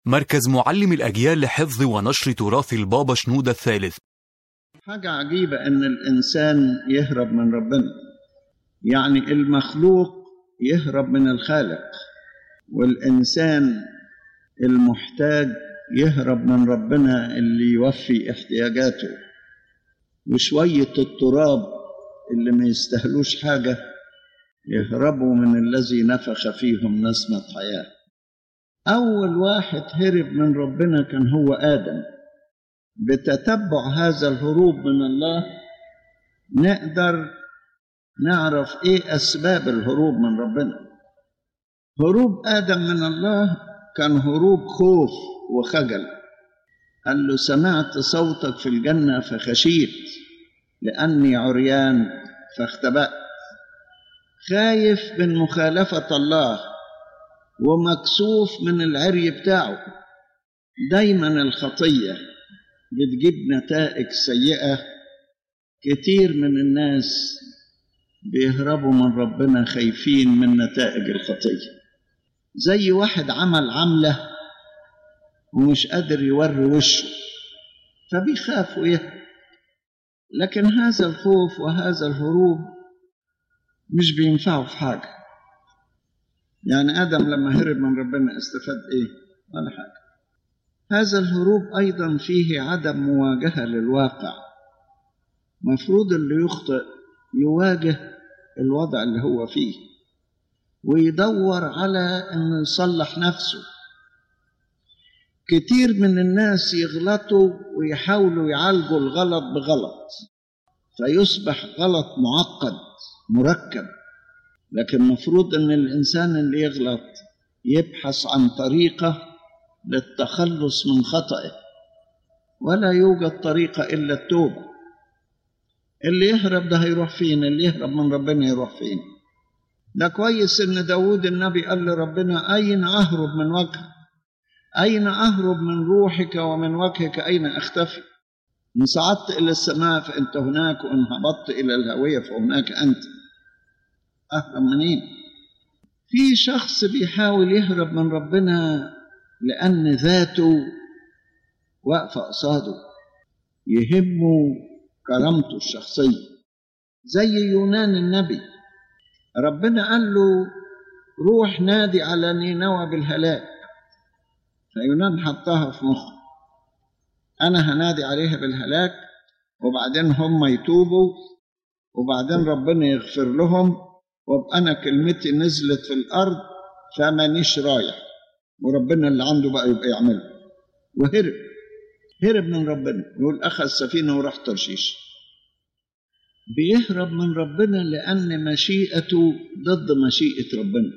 مركز معلم الأجيال لحفظ ونشر تراث البابا شنودة الثالث حاجة عجيبة إن الإنسان يهرب من ربنا يعني المخلوق يهرب من الخالق والإنسان المحتاج يهرب من ربنا اللي يوفي احتياجاته وشوية التراب اللي ما يستاهلوش حاجة يهربوا من الذي نفخ فيهم نسمة حياة أول واحد هرب من ربنا كان هو آدم بتتبع هذا الهروب من الله نقدر نعرف ايه اسباب الهروب من ربنا هروب ادم من الله كان هروب خوف وخجل قال له سمعت صوتك في الجنه فخشيت لاني عريان فاختبأت خايف من مخالفه الله ومكسوف من العري بتاعه دايما الخطيه بتجيب نتائج سيئه كتير من الناس بيهربوا من ربنا خايفين من نتائج الخطيه زي واحد عمل عمله ومش قادر يوري وشه فبيخاف ويهرب لكن هذا الخوف وهذا الهروب مش بينفعوا في حاجه يعني ادم لما هرب من ربنا استفاد ايه ولا حاجه هذا الهروب ايضا فيه عدم مواجهه للواقع مفروض اللي يخطئ يواجه الوضع اللي هو فيه ويدور على انه يصلح نفسه كتير من الناس يغلطوا ويحاولوا يعالجوا الغلط بغلط فيصبح غلط معقد مركب لكن المفروض ان الانسان اللي يغلط يبحث عن طريقه للتخلص من خطئه ولا يوجد طريقه الا التوبه اللي يهرب ده هيروح فين اللي يهرب من ربنا يروح فين ده كويس ان داود النبي قال لربنا اين اهرب من وجهك اين اهرب من روحك ومن وجهك اين اختفي ان صعدت الى السماء فانت هناك وان هبطت الى الهويه فهناك انت اهرب منين في شخص بيحاول يهرب من ربنا لان ذاته واقفه قصاده يهمه كرامته الشخصية زي يونان النبي ربنا قال له روح نادي على نينوى بالهلاك فيونان حطها في مخه أنا هنادي عليها بالهلاك وبعدين هم يتوبوا وبعدين ربنا يغفر لهم وابقى أنا كلمتي نزلت في الأرض فمانيش رايح وربنا اللي عنده بقى يبقى يعمله وهرب هرب من ربنا يقول أخذ سفينة وراح ترشيش بيهرب من ربنا لأن مشيئته ضد مشيئة ربنا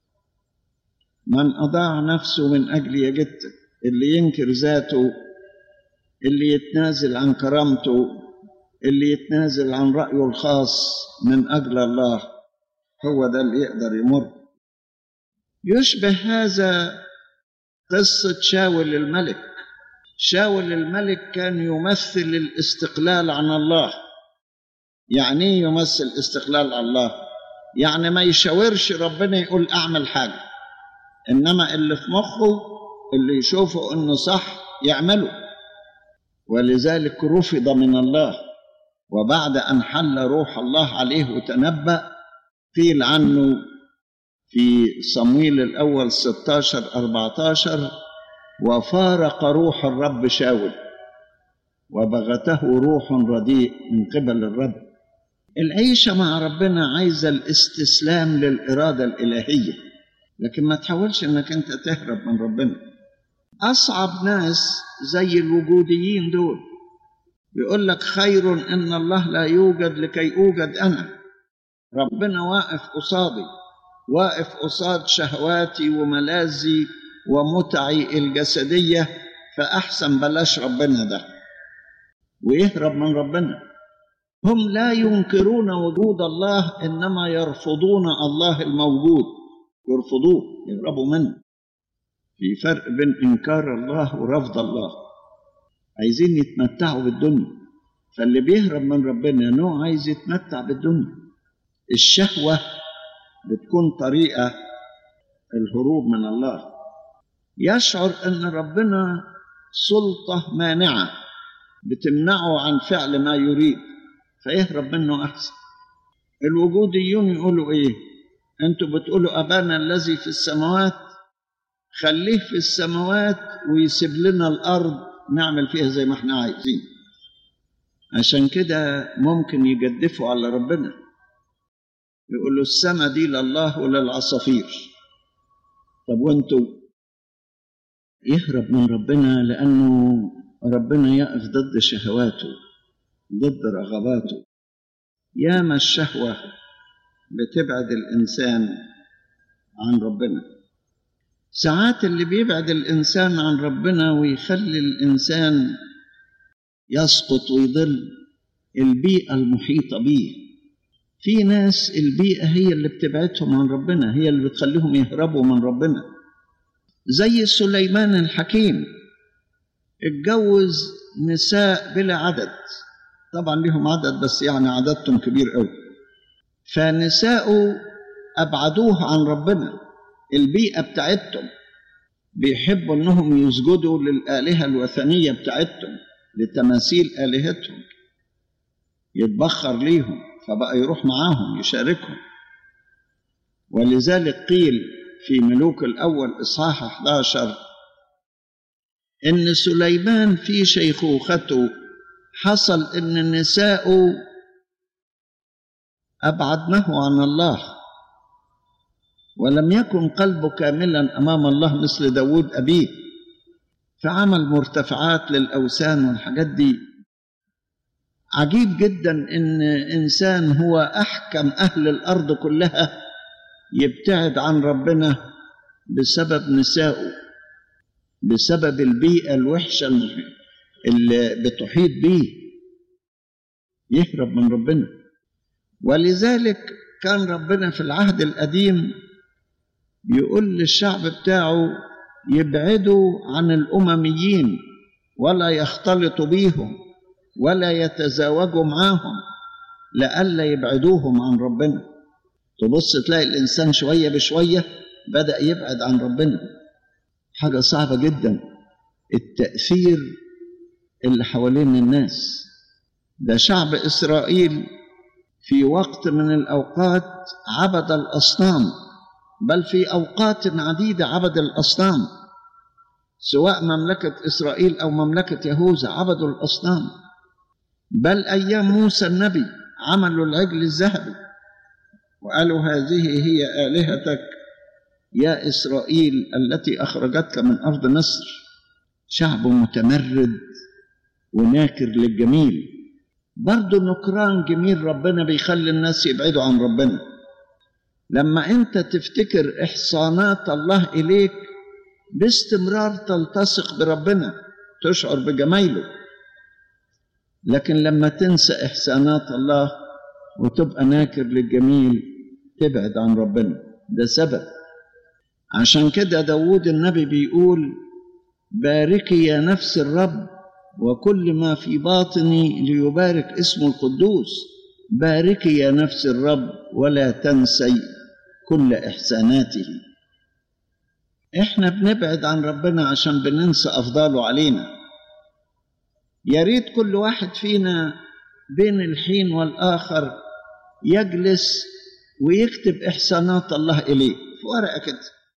من أضاع نفسه من أجل يجد اللي ينكر ذاته اللي يتنازل عن كرامته اللي يتنازل عن رأيه الخاص من أجل الله هو ده اللي يقدر يمر يشبه هذا قصة شاول الملك شاول الملك كان يمثل الاستقلال عن الله يعني ايه يمثل استقلال عن الله يعني ما يشاورش ربنا يقول اعمل حاجه انما اللي في مخه اللي يشوفه انه صح يعمله ولذلك رفض من الله وبعد ان حل روح الله عليه وتنبأ قيل عنه في صمويل الاول 16 14 وفارق روح الرب شاول وبغته روح رديء من قبل الرب العيشة مع ربنا عايزة الاستسلام للإرادة الإلهية لكن ما تحاولش انك انت تهرب من ربنا أصعب ناس زي الوجوديين دول يقول لك خير إن الله لا يوجد لكي أوجد أنا ربنا واقف قصادي واقف قصاد شهواتي وملاذي ومتعي الجسدية فأحسن بلاش ربنا ده ويهرب من ربنا هم لا ينكرون وجود الله إنما يرفضون الله الموجود يرفضوه يهربوا منه في فرق بين إنكار الله ورفض الله عايزين يتمتعوا بالدنيا فاللي بيهرب من ربنا نوع عايز يتمتع بالدنيا الشهوة بتكون طريقة الهروب من الله يشعر ان ربنا سلطه مانعه بتمنعه عن فعل ما يريد فيهرب منه احسن الوجوديون يقولوا ايه انتوا بتقولوا ابانا الذي في السماوات خليه في السماوات ويسيب لنا الارض نعمل فيها زي ما احنا عايزين عشان كده ممكن يجدفوا على ربنا يقولوا السما دي لله وللعصافير طب وانتوا يهرب من ربنا لانه ربنا يقف ضد شهواته ضد رغباته ياما الشهوه بتبعد الانسان عن ربنا ساعات اللي بيبعد الانسان عن ربنا ويخلي الانسان يسقط ويضل البيئه المحيطه به في ناس البيئه هي اللي بتبعدهم عن ربنا هي اللي بتخليهم يهربوا من ربنا زي سليمان الحكيم اتجوز نساء بلا عدد طبعا لهم عدد بس يعني عددهم كبير قوي فنساءه ابعدوه عن ربنا البيئه بتاعتهم بيحبوا انهم يسجدوا للالهه الوثنيه بتاعتهم لتماثيل الهتهم يتبخر ليهم فبقى يروح معاهم يشاركهم ولذلك قيل في ملوك الاول اصحاح 11 ان سليمان في شيخوخته حصل ان نساءه ابعدنه عن الله ولم يكن قلبه كاملا امام الله مثل داود ابيه فعمل مرتفعات للاوثان والحاجات دي عجيب جدا ان انسان هو احكم اهل الارض كلها يبتعد عن ربنا بسبب نسائه بسبب البيئه الوحشه اللي بتحيط به يهرب من ربنا ولذلك كان ربنا في العهد القديم يقول للشعب بتاعه يبعدوا عن الامميين ولا يختلطوا بيهم ولا يتزاوجوا معاهم لئلا يبعدوهم عن ربنا تبص تلاقي الانسان شويه بشويه بدا يبعد عن ربنا حاجه صعبه جدا التاثير اللي حوالين الناس ده شعب اسرائيل في وقت من الاوقات عبد الاصنام بل في اوقات عديده عبد الاصنام سواء مملكه اسرائيل او مملكه يهوذا عبدوا الاصنام بل ايام موسى النبي عملوا العجل الذهبي وقالوا هذه هي الهتك يا اسرائيل التي اخرجتك من ارض مصر شعب متمرد وناكر للجميل برضه نكران جميل ربنا بيخلي الناس يبعدوا عن ربنا لما انت تفتكر احصانات الله اليك باستمرار تلتصق بربنا تشعر بجمايله لكن لما تنسى احسانات الله وتبقى ناكر للجميل تبعد عن ربنا ده سبب عشان كده داود النبي بيقول باركي يا نفس الرب وكل ما في باطني ليبارك اسمه القدوس باركي يا نفس الرب ولا تنسي كل احساناته احنا بنبعد عن ربنا عشان بننسى افضاله علينا يا ريت كل واحد فينا بين الحين والاخر يجلس ويكتب احسانات الله اليه في ورقه كده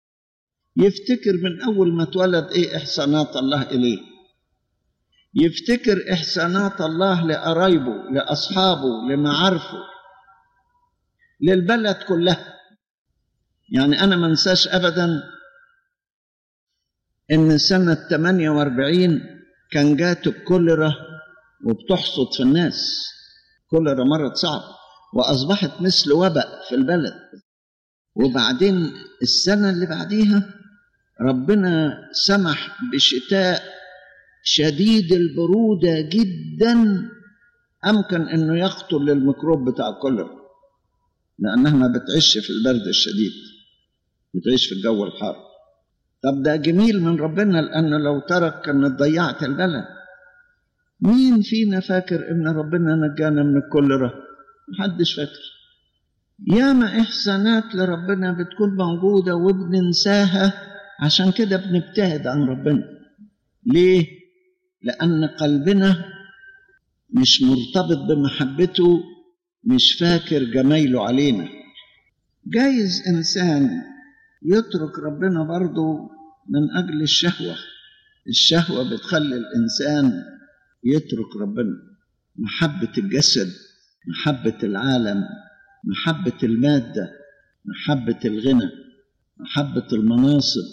يفتكر من اول ما اتولد ايه احسانات الله اليه يفتكر احسانات الله لقرايبه لاصحابه لمعارفه للبلد كلها يعني انا ما انساش ابدا ان سنه 48 كان جات الكوليرا وبتحصد في الناس كوليرا مرض صعب واصبحت مثل وباء في البلد وبعدين السنه اللي بعديها ربنا سمح بشتاء شديد البروده جدا امكن انه يقتل الميكروب بتاع الكوليرا لانها ما بتعيش في البرد الشديد بتعيش في الجو الحار طب ده جميل من ربنا لانه لو ترك كان ضيعت البلد مين فينا فاكر ان ربنا نجانا من الكوليرا محدش فاكر ياما احسانات لربنا بتكون موجوده وبننساها عشان كده بنبتعد عن ربنا ليه لان قلبنا مش مرتبط بمحبته مش فاكر جمايله علينا جايز انسان يترك ربنا برضه من اجل الشهوه الشهوه بتخلي الانسان يترك ربنا محبه الجسد محبه العالم محبه الماده محبه الغنى محبه المناصب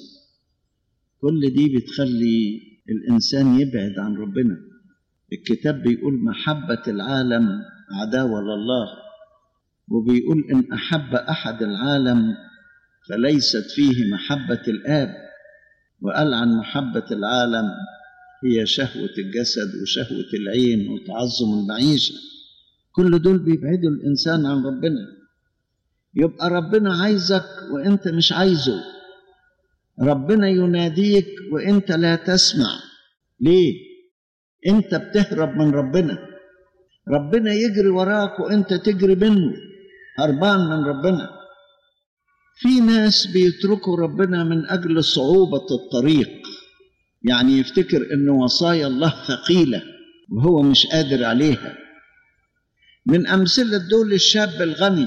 كل دي بتخلي الانسان يبعد عن ربنا الكتاب بيقول محبه العالم عداوه لله وبيقول ان احب احد العالم فليست فيه محبه الاب وقال عن محبه العالم هي شهوه الجسد وشهوه العين وتعظم المعيشه كل دول بيبعدوا الانسان عن ربنا يبقى ربنا عايزك وانت مش عايزه ربنا يناديك وانت لا تسمع ليه انت بتهرب من ربنا ربنا يجري وراك وانت تجري منه هربان من ربنا في ناس بيتركوا ربنا من اجل صعوبه الطريق يعني يفتكر ان وصايا الله ثقيله وهو مش قادر عليها من امثله دول الشاب الغني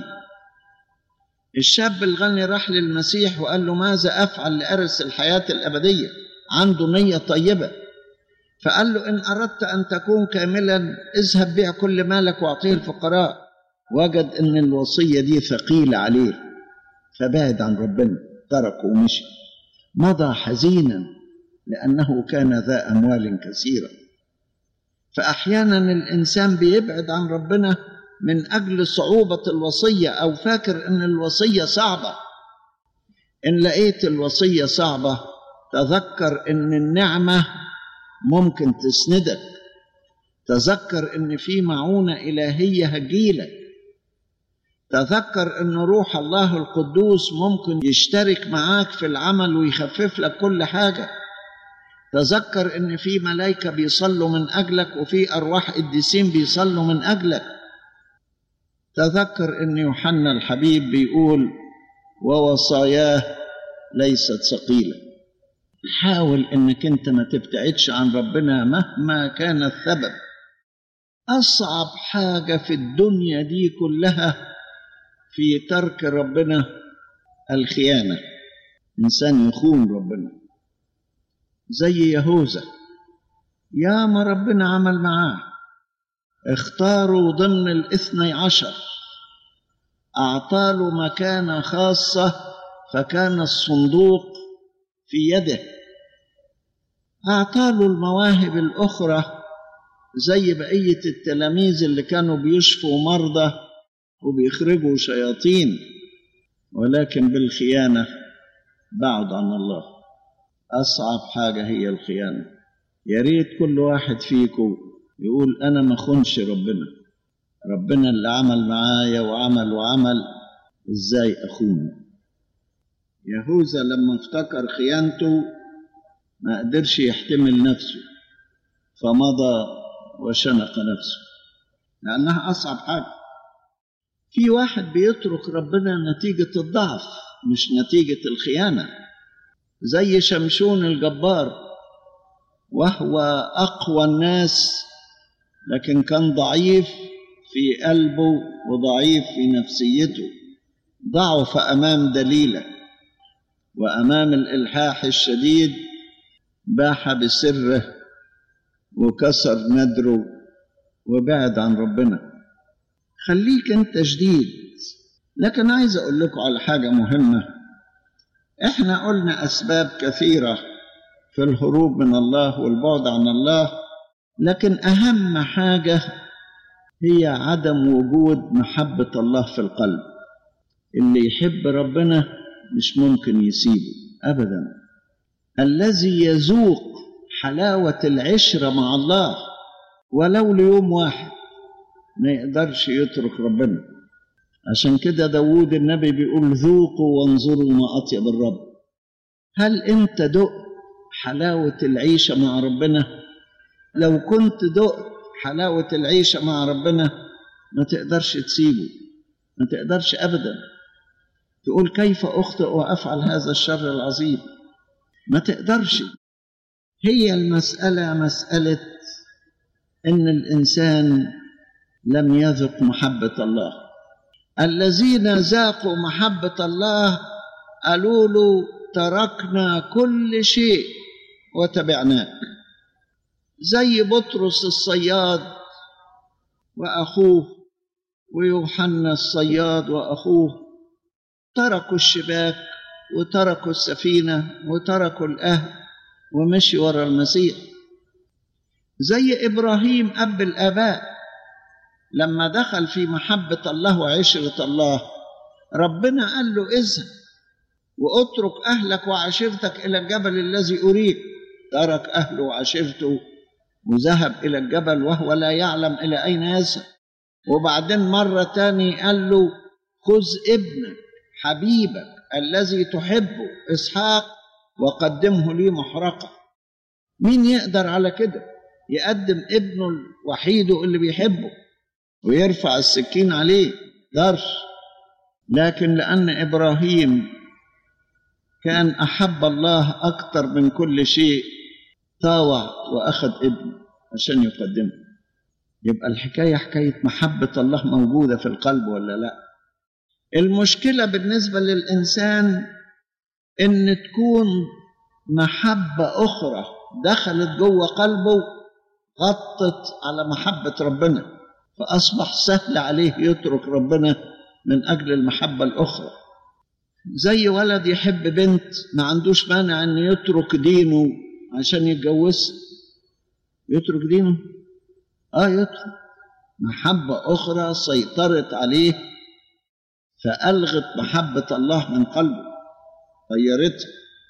الشاب الغني راح للمسيح وقال له ماذا افعل لارث الحياه الابديه عنده نيه طيبه فقال له ان اردت ان تكون كاملا اذهب بيع كل مالك واعطيه الفقراء وجد ان الوصيه دي ثقيله عليه فبعد عن ربنا تركه ومشي مضى حزينا لانه كان ذا اموال كثيره فاحيانا الانسان بيبعد عن ربنا من اجل صعوبه الوصيه او فاكر ان الوصيه صعبه ان لقيت الوصيه صعبه تذكر ان النعمه ممكن تسندك تذكر ان في معونه الهيه هتجيلك تذكر ان روح الله القدوس ممكن يشترك معاك في العمل ويخفف لك كل حاجه تذكر ان في ملائكه بيصلوا من اجلك وفي ارواح قديسين بيصلوا من اجلك تذكر ان يوحنا الحبيب بيقول ووصاياه ليست ثقيله حاول انك انت ما تبتعدش عن ربنا مهما كان السبب اصعب حاجه في الدنيا دي كلها في ترك ربنا الخيانه انسان يخون ربنا زي يهوذا يا ما ربنا عمل معاه اختاروا ضمن الاثني عشر أعطاله مكانة خاصة فكان الصندوق في يده أعطاله المواهب الأخرى زي بقية التلاميذ اللي كانوا بيشفوا مرضى وبيخرجوا شياطين ولكن بالخيانة بعد عن الله أصعب حاجة هي الخيانة يا ريت كل واحد فيكم يقول أنا ما خنش ربنا ربنا اللي عمل معايا وعمل وعمل إزاي أخون يهوذا لما افتكر خيانته ما قدرش يحتمل نفسه فمضى وشنق نفسه لأنها أصعب حاجة في واحد بيترك ربنا نتيجة الضعف مش نتيجة الخيانة زي شمشون الجبار وهو أقوى الناس لكن كان ضعيف في قلبه وضعيف في نفسيته ضعف امام دليله وامام الالحاح الشديد باح بسره وكسر ندره وبعد عن ربنا خليك انت جديد لكن عايز اقول لكم على حاجه مهمه احنا قلنا اسباب كثيره في الهروب من الله والبعد عن الله لكن اهم حاجه هي عدم وجود محبه الله في القلب اللي يحب ربنا مش ممكن يسيبه ابدا الذي يذوق حلاوه العشره مع الله ولو ليوم واحد ما يقدرش يترك ربنا عشان كده داوود النبي بيقول ذوقوا وانظروا ما اطيب الرب هل انت دقت حلاوه العيشه مع ربنا لو كنت دقت حلاوة العيشة مع ربنا ما تقدرش تسيبه ما تقدرش أبدا تقول كيف أخطئ وأفعل هذا الشر العظيم ما تقدرش هي المسألة مسألة إن الإنسان لم يذق محبة الله الذين ذاقوا محبة الله قالوا له تركنا كل شيء وتبعناك زي بطرس الصياد واخوه ويوحنا الصياد واخوه تركوا الشباك وتركوا السفينه وتركوا الاهل ومشي ورا المسيح زي ابراهيم اب الاباء لما دخل في محبه الله وعشره الله ربنا قال له اذهب واترك اهلك وعشيرتك الى الجبل الذي اريك ترك اهله وعشيرته وذهب الى الجبل وهو لا يعلم الى اين يذهب وبعدين مره تاني قال له خذ ابنك حبيبك الذي تحبه اسحاق وقدمه لي محرقه مين يقدر على كده يقدم ابنه الوحيد اللي بيحبه ويرفع السكين عليه درش لكن لان ابراهيم كان احب الله اكثر من كل شيء طاوع واخذ ابنه عشان يقدمه يبقى الحكايه حكايه محبه الله موجوده في القلب ولا لا المشكله بالنسبه للانسان ان تكون محبه اخرى دخلت جوه قلبه غطت على محبه ربنا فاصبح سهل عليه يترك ربنا من اجل المحبه الاخرى زي ولد يحب بنت ما عندوش مانع ان يترك دينه عشان يتجوزها يترك دينه اه يترك محبة أخرى سيطرت عليه فألغت محبة الله من قلبه غيرتها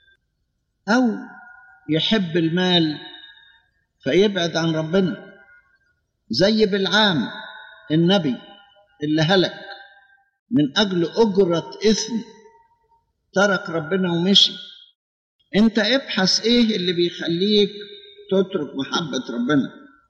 أو يحب المال فيبعد عن ربنا زي بالعام النبي اللي هلك من أجل أجرة إثم ترك ربنا ومشي انت ابحث ايه اللي بيخليك تترك محبة ربنا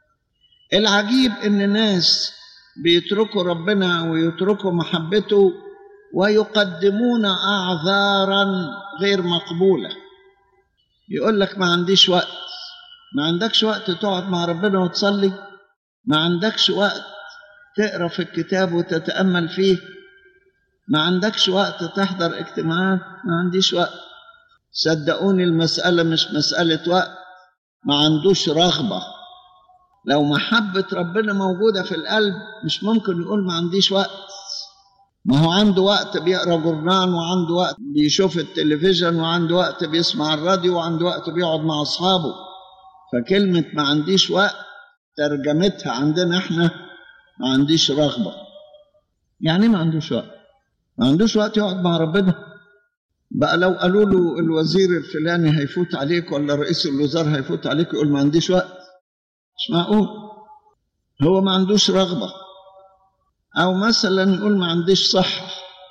العجيب ان ناس بيتركوا ربنا ويتركوا محبته ويقدمون اعذارا غير مقبولة يقول لك ما عنديش وقت ما عندكش وقت تقعد مع ربنا وتصلي ما عندكش وقت تقرا في الكتاب وتتامل فيه ما عندكش وقت تحضر اجتماعات ما عنديش وقت صدقوني المسألة مش مسألة وقت ما عندوش رغبة لو محبة ربنا موجودة في القلب مش ممكن يقول ما عنديش وقت ما هو عنده وقت بيقرا جورنال وعنده وقت بيشوف التلفزيون وعنده وقت بيسمع الراديو وعنده وقت بيقعد مع أصحابه فكلمة ما عنديش وقت ترجمتها عندنا احنا ما عنديش رغبة يعني ما عندوش وقت ما عندوش وقت يقعد مع ربنا بقى لو قالوا له الوزير الفلاني هيفوت عليك ولا رئيس الوزراء هيفوت عليك يقول ما عنديش وقت مش معقول هو ما عندوش رغبة أو مثلا يقول ما عنديش صحة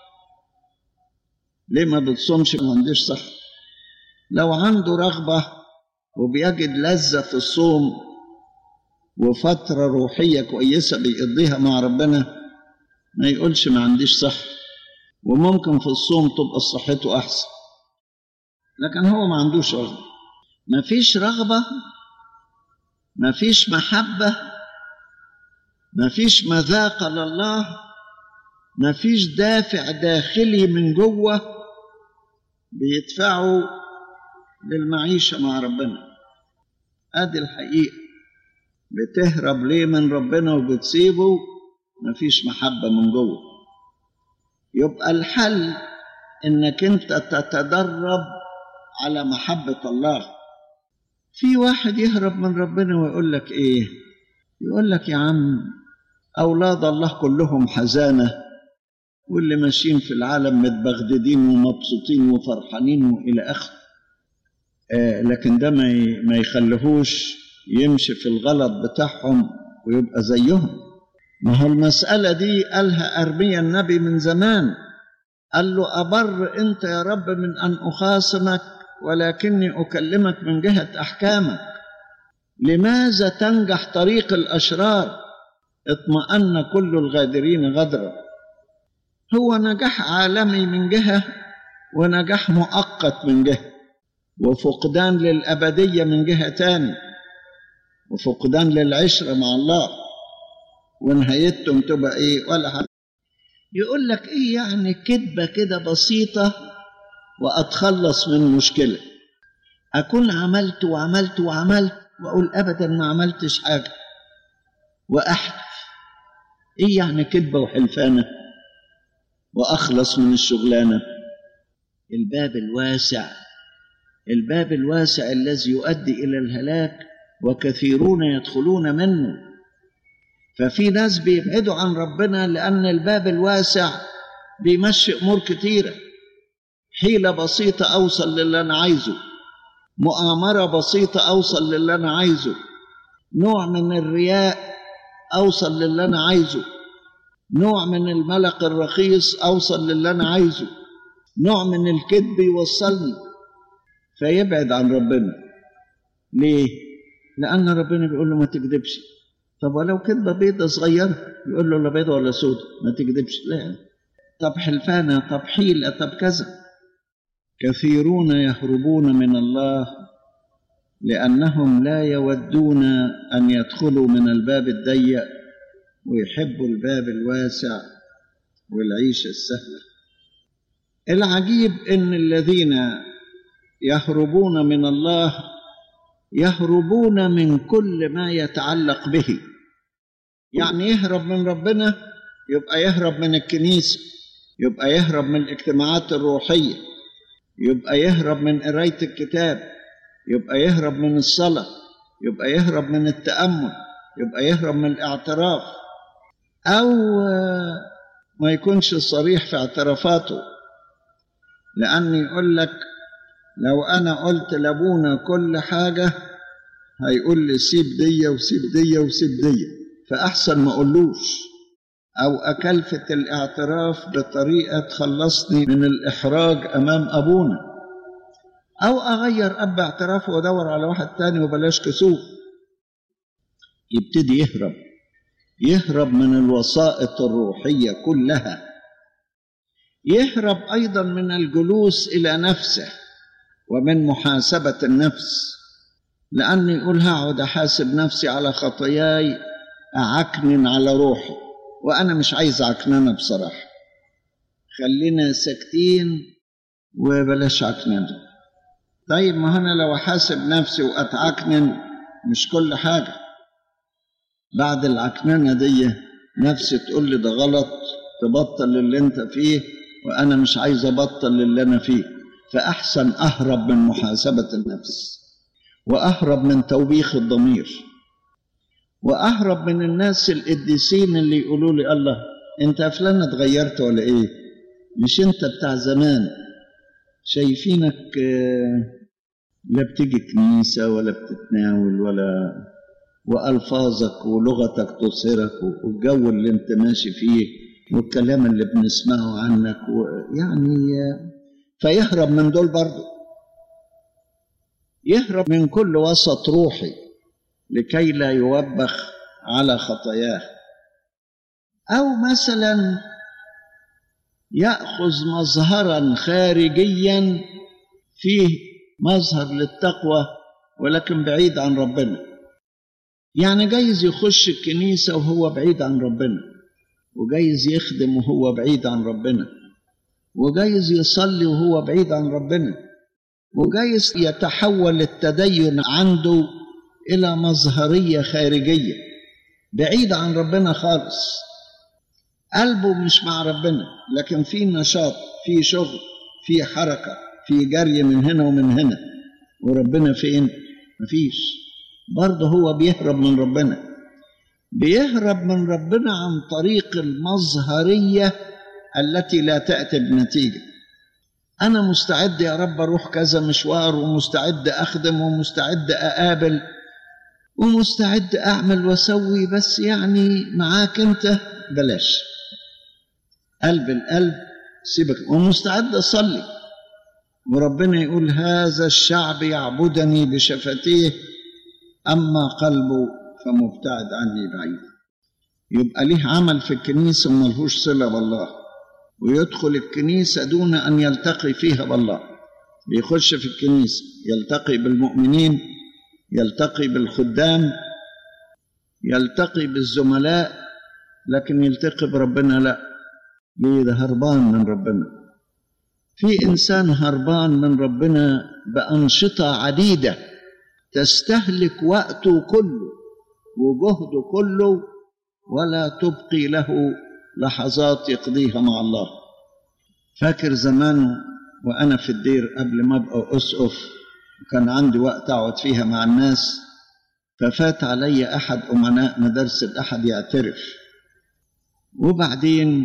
ليه ما بتصومش ما عنديش صحة لو عنده رغبة وبيجد لذة في الصوم وفترة روحية كويسة بيقضيها مع ربنا ما يقولش ما عنديش صحة وممكن في الصوم تبقى صحته أحسن لكن هو ما عندوش رغبة ما فيش رغبة ما فيش محبة ما فيش مذاقة لله ما فيش دافع داخلي من جوه بيدفعه للمعيشة مع ربنا ادي الحقيقة بتهرب ليه من ربنا وبتسيبه ما فيش محبة من جوه يبقى الحل انك انت تتدرب على محبة الله في واحد يهرب من ربنا ويقول لك ايه يقول لك يا عم اولاد الله كلهم حزانه واللي ماشيين في العالم متبغددين ومبسوطين وفرحانين والى اخره آه لكن ده ما ما يخليهوش يمشي في الغلط بتاعهم ويبقى زيهم ما هو المسألة دي قالها أرميا النبي من زمان قال له أبر أنت يا رب من أن أخاصمك ولكني أكلمك من جهة أحكامك لماذا تنجح طريق الأشرار اطمأن كل الغادرين غدرا هو نجاح عالمي من جهة ونجاح مؤقت من جهة وفقدان للأبدية من جهة تاني وفقدان للعشرة مع الله ونهايتهم تبقى ايه ولا حاجة يقول لك ايه يعني كذبة كده بسيطة واتخلص من مشكلة اكون عملت وعملت وعملت واقول ابدا ما عملتش حاجة واحلف ايه يعني كذبة وحلفانة واخلص من الشغلانة الباب الواسع الباب الواسع الذي يؤدي الى الهلاك وكثيرون يدخلون منه ففي ناس بيبعدوا عن ربنا لأن الباب الواسع بيمشي أمور كتيرة حيلة بسيطة أوصل للي أنا عايزه مؤامرة بسيطة أوصل للي أنا عايزه نوع من الرياء أوصل للي أنا عايزه نوع من الملق الرخيص أوصل للي أنا عايزه نوع من الكذب يوصلني فيبعد عن ربنا ليه؟ لأن ربنا بيقول له ما تكذبش طب ولو كذبة بيضة صغيرة يقول له لا بيضة ولا سودة ما تكذبش لا طب حلفانة طب حيلة طب كذا كثيرون يهربون من الله لأنهم لا يودون أن يدخلوا من الباب الضيق ويحبوا الباب الواسع والعيشة السهلة العجيب إن الذين يهربون من الله يهربون من كل ما يتعلق به يعني يهرب من ربنا يبقى يهرب من الكنيسة يبقى يهرب من الاجتماعات الروحية يبقى يهرب من قراية الكتاب يبقى يهرب من الصلاة يبقى يهرب من التأمل يبقى يهرب من الاعتراف أو ما يكونش صريح في اعترافاته لأن يقول لك لو أنا قلت لأبونا كل حاجة هيقول لي سيب دية وسيب دية وسيب دية فأحسن ما أقولوش أو أكلفت الاعتراف بطريقة تخلصني من الإحراج أمام أبونا أو أغير أب اعترافه وأدور على واحد تاني وبلاش كسوف يبتدي يهرب يهرب من الوسائط الروحية كلها يهرب أيضا من الجلوس إلى نفسه ومن محاسبة النفس لأني يقول هقعد أحاسب نفسي على خطاياي أعكنن على روحي وأنا مش عايز عكننة بصراحة خلينا ساكتين وبلاش عكننة طيب ما أنا لو أحاسب نفسي وأتعكنن مش كل حاجة بعد العكننة دي نفسي تقول لي ده غلط تبطل اللي انت فيه وأنا مش عايز أبطل اللي أنا فيه فأحسن أهرب من محاسبة النفس وأهرب من توبيخ الضمير وأهرب من الناس القديسين اللي يقولوا لي الله أنت يا فلان اتغيرت ولا إيه؟ مش أنت بتاع زمان شايفينك لا بتيجي كنيسة ولا بتتناول ولا وألفاظك ولغتك تصهرك والجو اللي أنت ماشي فيه والكلام اللي بنسمعه عنك يعني فيهرب من دول برضه يهرب من كل وسط روحي لكي لا يوبخ على خطاياه او مثلا ياخذ مظهرا خارجيا فيه مظهر للتقوى ولكن بعيد عن ربنا يعني جايز يخش الكنيسه وهو بعيد عن ربنا وجايز يخدم وهو بعيد عن ربنا وجايز يصلي وهو بعيد عن ربنا وجايز يتحول التدين عنده الى مظهريه خارجيه بعيد عن ربنا خالص قلبه مش مع ربنا لكن في نشاط في شغل في حركه في جري من هنا ومن هنا وربنا فين مفيش برضه هو بيهرب من ربنا بيهرب من ربنا عن طريق المظهريه التي لا تأتي بنتيجة أنا مستعد يا رب أروح كذا مشوار ومستعد أخدم ومستعد أقابل ومستعد أعمل وأسوي بس يعني معاك أنت بلاش قلب القلب سيبك ومستعد أصلي وربنا يقول هذا الشعب يعبدني بشفتيه أما قلبه فمبتعد عني بعيد يبقى ليه عمل في الكنيسة وملهوش صلة بالله ويدخل الكنيسة دون أن يلتقي فيها بالله بيخش في الكنيسة يلتقي بالمؤمنين يلتقي بالخدام يلتقي بالزملاء لكن يلتقي بربنا لا ليه هربان من ربنا في إنسان هربان من ربنا بأنشطة عديدة تستهلك وقته كله وجهده كله ولا تبقي له لحظات يقضيها مع الله فاكر زمان وأنا في الدير قبل ما أبقى أسقف وكان عندي وقت أقعد فيها مع الناس ففات علي أحد أمناء مدارس الأحد يعترف وبعدين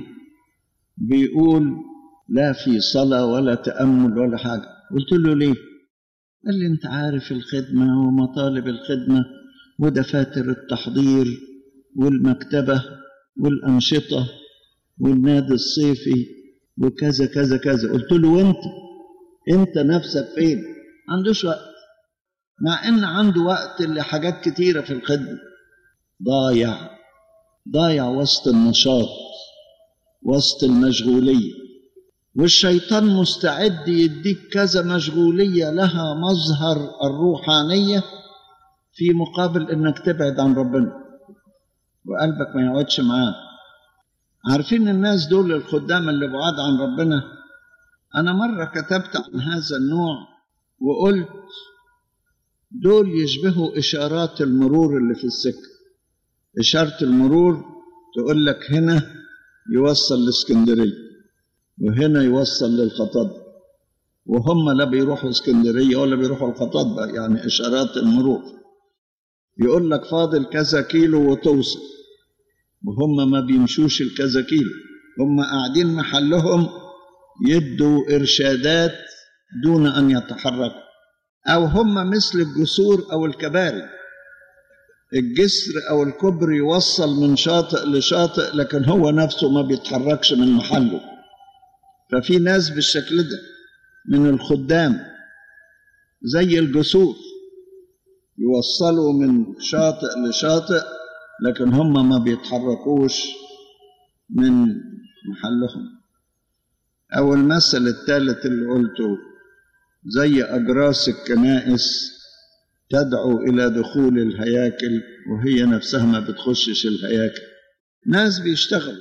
بيقول لا في صلاة ولا تأمل ولا حاجة قلت له ليه قال لي أنت عارف الخدمة ومطالب الخدمة ودفاتر التحضير والمكتبة والأنشطة والنادي الصيفي وكذا كذا كذا قلت له وانت انت نفسك فين عندوش وقت مع ان عنده وقت لحاجات كتيرة في الخدمة ضايع ضايع وسط النشاط وسط المشغولية والشيطان مستعد يديك كذا مشغولية لها مظهر الروحانية في مقابل انك تبعد عن ربنا وقلبك ما يقعدش معاه عارفين الناس دول الخدام اللي بعاد عن ربنا انا مره كتبت عن هذا النوع وقلت دول يشبهوا اشارات المرور اللي في السكه اشاره المرور تقول لك هنا يوصل لاسكندريه وهنا يوصل للخطاط وهم لا بيروحوا اسكندريه ولا بيروحوا الخطاط يعني اشارات المرور يقول لك فاضل كذا كيلو وتوصل وهم ما بيمشوش الكذا كيلو هم قاعدين محلهم يدوا إرشادات دون أن يتحركوا أو هم مثل الجسور أو الكباري الجسر أو الكوبري يوصل من شاطئ لشاطئ لكن هو نفسه ما بيتحركش من محله ففي ناس بالشكل ده من الخدام زي الجسور يوصلوا من شاطئ لشاطئ لكن هم ما بيتحركوش من محلهم أو المثل الثالث اللي قلته زي أجراس الكنائس تدعو إلى دخول الهياكل وهي نفسها ما بتخشش الهياكل ناس بيشتغلوا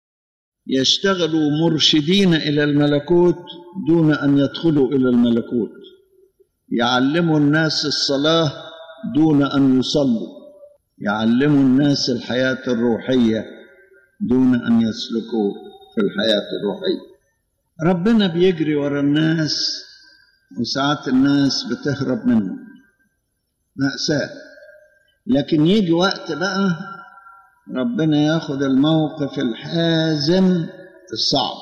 يشتغلوا مرشدين إلى الملكوت دون أن يدخلوا إلى الملكوت يعلموا الناس الصلاة دون أن يصلوا يعلموا الناس الحياة الروحية دون أن يسلكوا في الحياة الروحية ربنا بيجري ورا الناس وساعات الناس بتهرب منه مأساة لكن يجي وقت بقى ربنا ياخد الموقف الحازم الصعب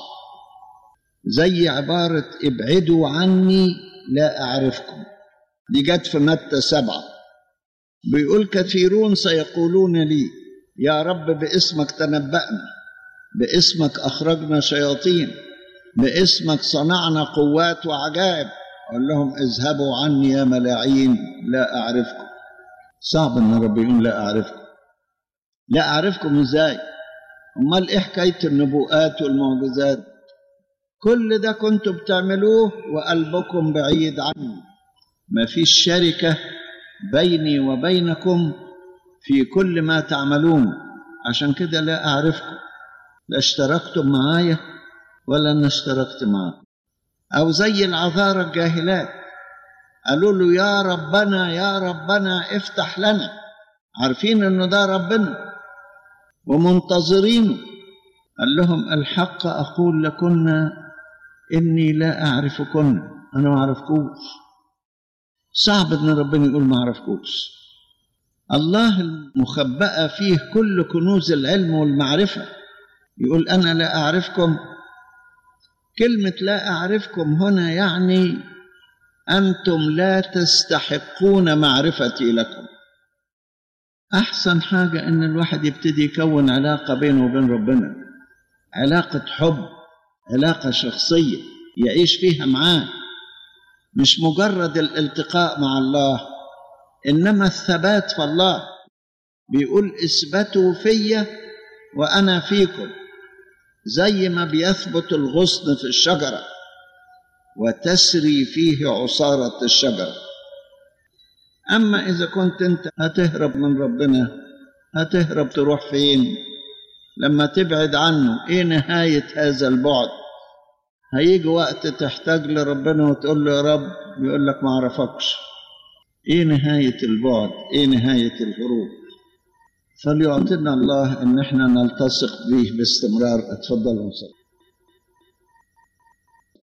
زي عبارة ابعدوا عني لا أعرفكم دي جت في متى سبعة بيقول كثيرون سيقولون لي يا رب باسمك تنبأنا باسمك أخرجنا شياطين باسمك صنعنا قوات وعجائب أقول لهم اذهبوا عني يا ملاعين لا أعرفكم صعب أن رب يقول لا أعرفكم لا أعرفكم إزاي أمال إيه حكاية النبوءات والمعجزات كل ده كنتوا بتعملوه وقلبكم بعيد عني ما فيش شركة بيني وبينكم في كل ما تعملون عشان كده لا أعرفكم لا اشتركتم معايا ولا أنا اشتركت معاكم أو زي العذارى الجاهلات قالوا له يا ربنا يا ربنا افتح لنا عارفين انه ده ربنا ومنتظرينه قال لهم الحق اقول لكن اني لا اعرفكن انا ما اعرفكوش صعب ان ربنا يقول ما اعرفكوش الله المخبأة فيه كل كنوز العلم والمعرفة يقول أنا لا أعرفكم كلمة لا أعرفكم هنا يعني أنتم لا تستحقون معرفتي لكم أحسن حاجة إن الواحد يبتدي يكون علاقة بينه وبين ربنا علاقة حب علاقة شخصية يعيش فيها معاه مش مجرد الالتقاء مع الله إنما الثبات في الله بيقول اثبتوا فيا وأنا فيكم زي ما بيثبت الغصن في الشجرة وتسري فيه عصارة الشجرة أما إذا كنت أنت هتهرب من ربنا هتهرب تروح فين لما تبعد عنه إيه نهاية هذا البعد هيجي وقت تحتاج لربنا وتقول له يا رب يقول لك ما اعرفكش ايه نهاية البعد ايه نهاية الهروب فليعطينا الله ان احنا نلتصق به باستمرار اتفضلوا